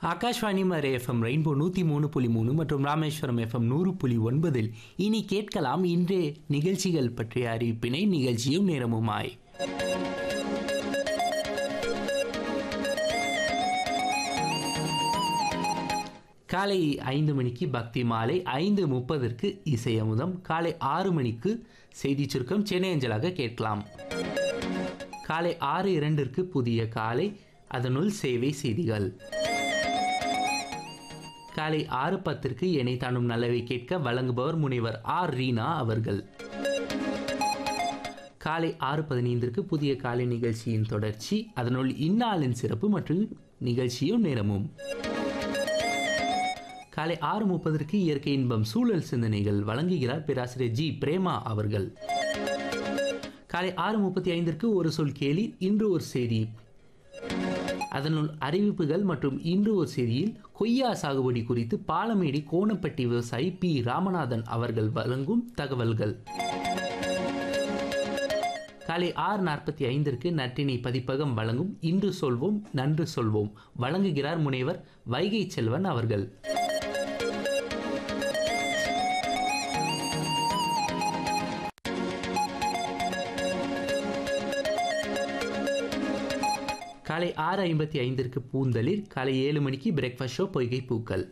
ஆகாஷ்வாணி மறை FM rainbow நூற்றி மூணு புள்ளி மூணு மற்றும் ராமேஸ்வரம் எஃப்எம் நூறு புள்ளி ஒன்பதில் இனி கேட்கலாம் இன்றைய நிகழ்ச்சிகள் பற்றிய அறிவிப்பினை நிகழ்ச்சியும் நேரமுமாய் காலை ஐந்து மணிக்கு பக்தி மாலை ஐந்து முப்பதற்கு இசை அமுதம் காலை ஆறு மணிக்கு செய்தி சுருக்கம் சென்னை அஞ்சலாக கேட்கலாம் காலை ஆறு இரண்டிற்கு புதிய காலை அதனுள் சேவை செய்திகள் காலை ஆறு பத்திற்கு என்னை தானும் நல்லவை கேட்க வழங்குபவர் முனைவர் ஆர் ரீனா அவர்கள் காலை ஆறு பதினைந்திற்கு புதிய காலை நிகழ்ச்சியின் தொடர்ச்சி அதனுள் இந்நாளின் சிறப்பு மற்றும் நிகழ்ச்சியும் நேரமும் காலை ஆறு முப்பதற்கு இயற்கை இன்பம் சூழல் சிந்தனைகள் வழங்குகிறார் பேராசிரியர் ஜி பிரேமா அவர்கள் காலை ஆறு முப்பத்தி ஐந்திற்கு ஒரு சொல் கேலி இன்று ஒரு செய்தி அதனுள் அறிவிப்புகள் மற்றும் இன்று ஒரு செய்தியில் கொய்யா சாகுபடி குறித்து பாலமேடி கோணப்பட்டி விவசாயி பி ராமநாதன் அவர்கள் வழங்கும் தகவல்கள் காலை ஆறு நாற்பத்தி ஐந்திற்கு நட்டினை பதிப்பகம் வழங்கும் இன்று சொல்வோம் நன்று சொல்வோம் வழங்குகிறார் முனைவர் வைகை செல்வன் அவர்கள் காலை ஆறு ஐம்பத்தி ஐந்திற்கு பூந்தளிர் காலை ஏழு மணிக்கு பிரேக்ஃபாஸ்ட் ஷோ பொய்கை பூக்கள்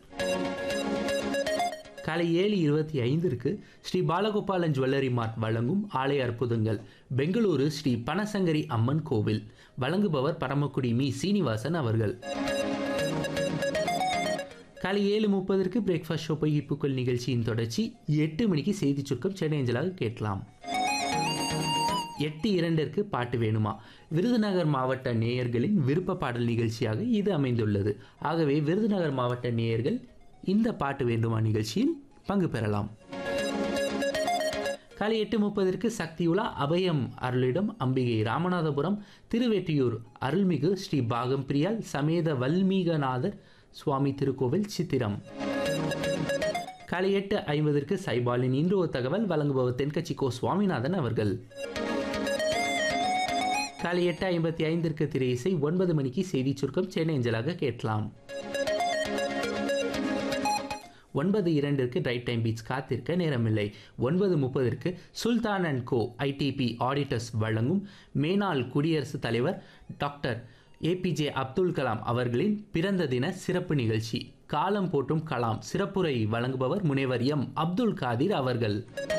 காலை ஏழு இருபத்தி ஐந்திற்கு ஸ்ரீ பாலகோபாலன் ஜுவல்லரி மார்ட் வழங்கும் ஆலய அற்புதங்கள் பெங்களூரு ஸ்ரீ பனசங்கரி அம்மன் கோவில் வழங்குபவர் பரமக்குடி மீ சீனிவாசன் அவர்கள் காலை ஏழு முப்பதற்கு பிரேக்ஃபாஸ்ட் ஷோ பொய்கை பூக்கள் நிகழ்ச்சியின் தொடர்ச்சி எட்டு மணிக்கு செய்தி சுருக்கம் சென்னை அஞ்சலாக கேட்கலாம் எட்டு இரண்டிற்கு பாட்டு வேணுமா விருதுநகர் மாவட்ட நேயர்களின் விருப்ப பாடல் நிகழ்ச்சியாக இது அமைந்துள்ளது ஆகவே விருதுநகர் மாவட்ட நேயர்கள் இந்த பாட்டு வேண்டுமா நிகழ்ச்சியில் பங்கு பெறலாம் காலை எட்டு முப்பதற்கு சக்தியுலா அபயம் அருளிடம் அம்பிகை ராமநாதபுரம் திருவெட்டியூர் அருள்மிகு ஸ்ரீ பாகம் பிரியால் சமேத வல்மீகநாதர் சுவாமி திருக்கோவில் சித்திரம் காலை எட்டு ஐம்பதற்கு சைபாலின் இன்று ஒரு தகவல் வழங்குபவர் தென்கட்சி கோ சுவாமிநாதன் அவர்கள் காலை எட்டு ஐம்பத்தி ஐந்திற்கு திரை இசை ஒன்பது மணிக்கு செய்தி சுருக்கம் சென்னை அஞ்சலாக கேட்கலாம் ஒன்பது இரண்டிற்கு ரைட் டைம் பீச் காத்திருக்க நேரமில்லை ஒன்பது முப்பதற்கு Sultan and co IDP auditors வழங்கும் மேனாள் குடியரசுத் தலைவர் டாக்டர் ஏபிஜே அப்துல் கலாம் அவர்களின் பிறந்த தின சிறப்பு நிகழ்ச்சி காலம் போட்டும் கலாம் சிறப்புரை வழங்குபவர் முனைவர் எம் அப்துல் காதிர் அவர்கள்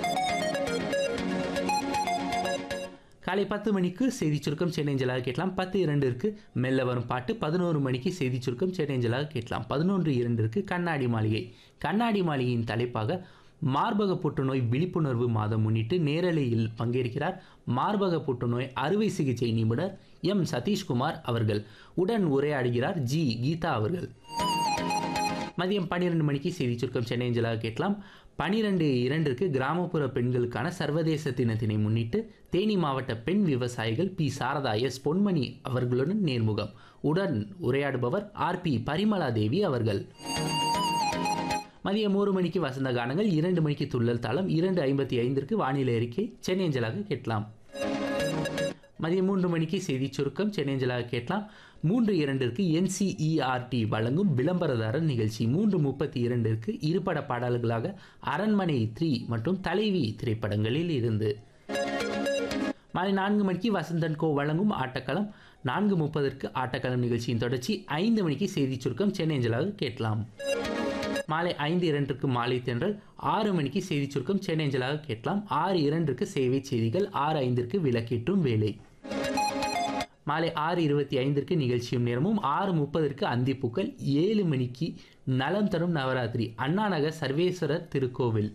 காலை பத்து மணிக்கு செய்தி சுருக்கம் சென்னை அஞ்சலாக கேட்கலாம் பத்து இரண்டிற்கு மெல்ல வரும் பாட்டு பதினோரு மணிக்கு செய்தி சுருக்கம் சென்னை அஞ்சலாக கேட்கலாம் பதினொன்று இரண்டிற்கு கண்ணாடி மாளிகை கண்ணாடி மாளிகையின் தலைப்பாக மார்பக புற்றுநோய் விழிப்புணர்வு மாதம் முன்னிட்டு நேரலையில் பங்கேற்கிறார் மார்பக புற்றுநோய் அறுவை சிகிச்சை நிபுணர் எம் சதீஷ்குமார் அவர்கள் உடன் உரையாடுகிறார் ஜி கீதா அவர்கள் மதியம் பன்னிரெண்டு மணிக்கு செய்தி சுருக்கம் சென்னை அஞ்சலாக கேட்கலாம் பனிரெண்டு இரண்டிற்கு கிராமப்புற பெண்களுக்கான சர்வதேச தினத்தினை முன்னிட்டு தேனி மாவட்ட பெண் விவசாயிகள் பி சாரதா எஸ் பொன்மணி அவர்களுடன் நேர்முகம் உடன் உரையாடுபவர் ஆர் பி பரிமலா தேவி அவர்கள் மதியம் மூன்று மணிக்கு வசந்த கானங்கள் இரண்டு மணிக்கு துள்ளல் தாளம் இரண்டு ஐம்பத்தி ஐந்திற்கு வானிலை அறிக்கை சென்னை அஞ்சலாக கேட்கலாம் மதியம் மூன்று மணிக்கு செய்தி சுருக்கம் சென்னை அஞ்சலாக கேட்கலாம் மூன்று இரண்டிற்கு என்சிஇஆர்டி வழங்கும் விளம்பரதாரர் நிகழ்ச்சி மூன்று முப்பத்தி இரண்டிற்கு இருபட பாடல்களாக அரண்மனை த்ரீ மற்றும் தலைவி திரைப்படங்களில் இருந்து மாலை நான்கு மணிக்கு வசந்தன் கோ வழங்கும் ஆட்டக்களம் நான்கு முப்பதற்கு ஆட்டக்களம் நிகழ்ச்சியின் தொடர்ச்சி ஐந்து மணிக்கு செய்தி சுருக்கம் சென்னை அஞ்சலாக கேட்கலாம் மாலை ஐந்து இரண்டுக்கு மாலை தென்றல் ஆறு மணிக்கு செய்தி சுருக்கம் சென்னை அஞ்சலாக கேட்கலாம் ஆறு இரண்டுக்கு சேவை செய்திகள் ஆறு ஐந்திற்கு விளக்கேற்றும் வேலை மாலை ஆறு இருபத்தி ஐந்திற்கு நிகழ்ச்சியும் நேரமும் ஆறு முப்பதற்கு அந்திப்பூக்கள் ஏழு மணிக்கு நலம் தரும் நவராத்திரி அண்ணாநகர் சர்வேஸ்வரர் திருக்கோவில்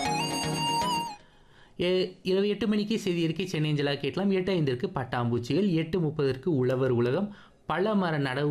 இரவு எட்டு மணிக்கு செய்தி இருக்கை சென்னை அஞ்சலாக கேட்கலாம் எட்டு ஐந்திற்கு பட்டாம்பூச்சிகள் எட்டு முப்பதற்கு உழவர் உலகம் பழமர நடவு